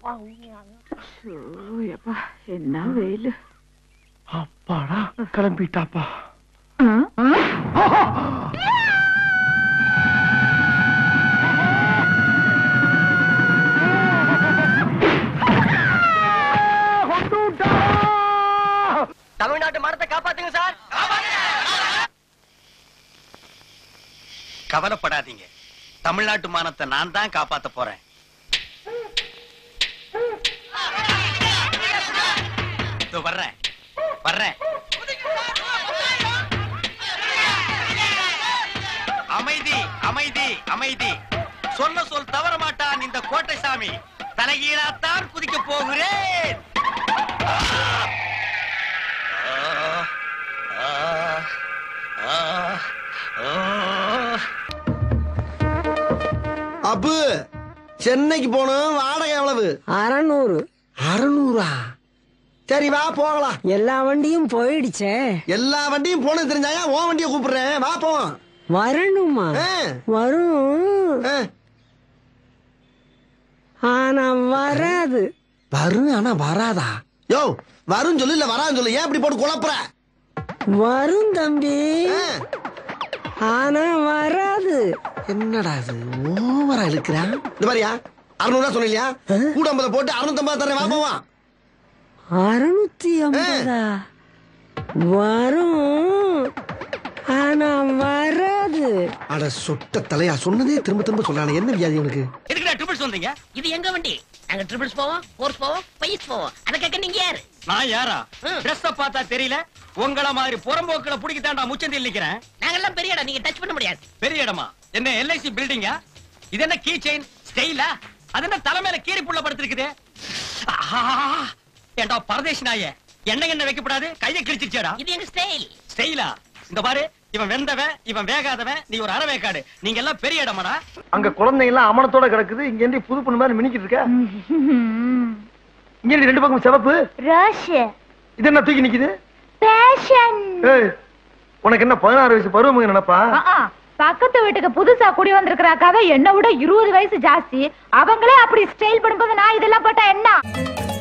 ஐயோ, எப்பா என்ன வெயில் அப்பாடா கிளம்பிட்டாப்பா தமிழ்நாட்டு மரத்தை காப்பாத்துங்க சார் கவலைப்படாதீங்க தமிழ்நாட்டு மானத்தை நான் தான் காப்பாத்த போறேன் இதோ வர்றேன் வர்றேன் அமைதி அமைதி அமைதி சொன்ன சொல் தவற மாட்டான் இந்த கோட்டை சாமி தலைகீழாத்தான் குதிக்க போகிறேன் ஆ, ஆ, ஆ, ஆ. அப்பு சென்னைக்கு போகணும் வாடகை எவ்வளவு அறநூறு அறுநூறா சரி வா போகலாம் எல்லா வண்டியும் போயிடுச்சே எல்லா வண்டியும் போனது தெரிஞ்சாயா உன் வண்டியை கூப்பிடுறேன் வா போவோம் வரணுமா ஆ, வரும் ஆ. ஆனா வராது வரும் ஆனா வராதா யோ வரும் சொல்லு இல்ல வரான்னு சொல்லு ஏன் இப்படி போட்டு குழப்புற வரும் தம்பி ஆ, ஆனா வராது என்னடா இது ஓவரா இழுக்கிறான் இந்த மாதிரியா அறுநூறுவா சொன்னியா கூட ஐம்பதை போட்டு அறுநூத்தம்பது தரேன் வா போவான் அறுநூத்தி ஐம்பதா வரும் ஆனா வராது அட சொட்ட தலையா சொன்னதே திரும்ப திரும்ப சொல்றானே என்ன வியாதி உனக்கு எதுக்குடா ட்ரிபிள்ஸ் வந்தீங்க இது எங்க வண்டி நாங்க ட்ரிபிள்ஸ் போவோம் ஃபோர்ஸ் போவோம் பைஸ் போவோம் அத கேட்க நீங்க யாரு நான் யாரா ம். ட்ரெஸ் பார்த்தா தெரியல உங்கள மாதிரி புறம்போக்குல புடிக்க தாண்டா முச்சந்தி நிக்கிறேன் நாங்கெல்லாம் பெரிய இடம் நீங்க டச் பண்ண முடியாது பெரிய இடமா என்ன எல்ஐசி பில்டிங்கா இது என்ன கீ செயின் ஸ்டைலா அது என்ன தலைமையில கீரி புள்ள படுத்திருக்குது ஆஹா! ஏண்டா பரதேஷ் நாயே என்ன என்ன வைக்கப்படாது கையை கிழிச்சிருச்சேடா இது எங்க ஸ்டைல் ஸ்டைலா இந்த பாரு இவன் வெந்தவன் இவன் வேகாதவன் நீ ஒரு அறவேக்காடு நீங்க எல்லாம் பெரிய இடமாடா அங்க குழந்தைங்க எல்லாம் அமனத்தோட கிடக்குது இங்க இருந்து புது பொண்ணு மாதிரி மினிக்கிட்டு இருக்க இங்க இருந்து ரெண்டு பக்கம் சிவப்பு ரஷ் இது என்ன தூக்கி நிக்குது பேஷன் ஏய் உனக்கு என்ன பதினாறு வயசு பருவமுங்க நினைப்பா பக்கத்து வீட்டுக்கு புதுசா குடி வந்திருக்கிறாக்காக என்ன விட இருபது வயசு ஜாஸ்தி அவங்களே அப்படி ஸ்டைல் பண்ணும்போது நான் இதெல்லாம் போட்டா என்ன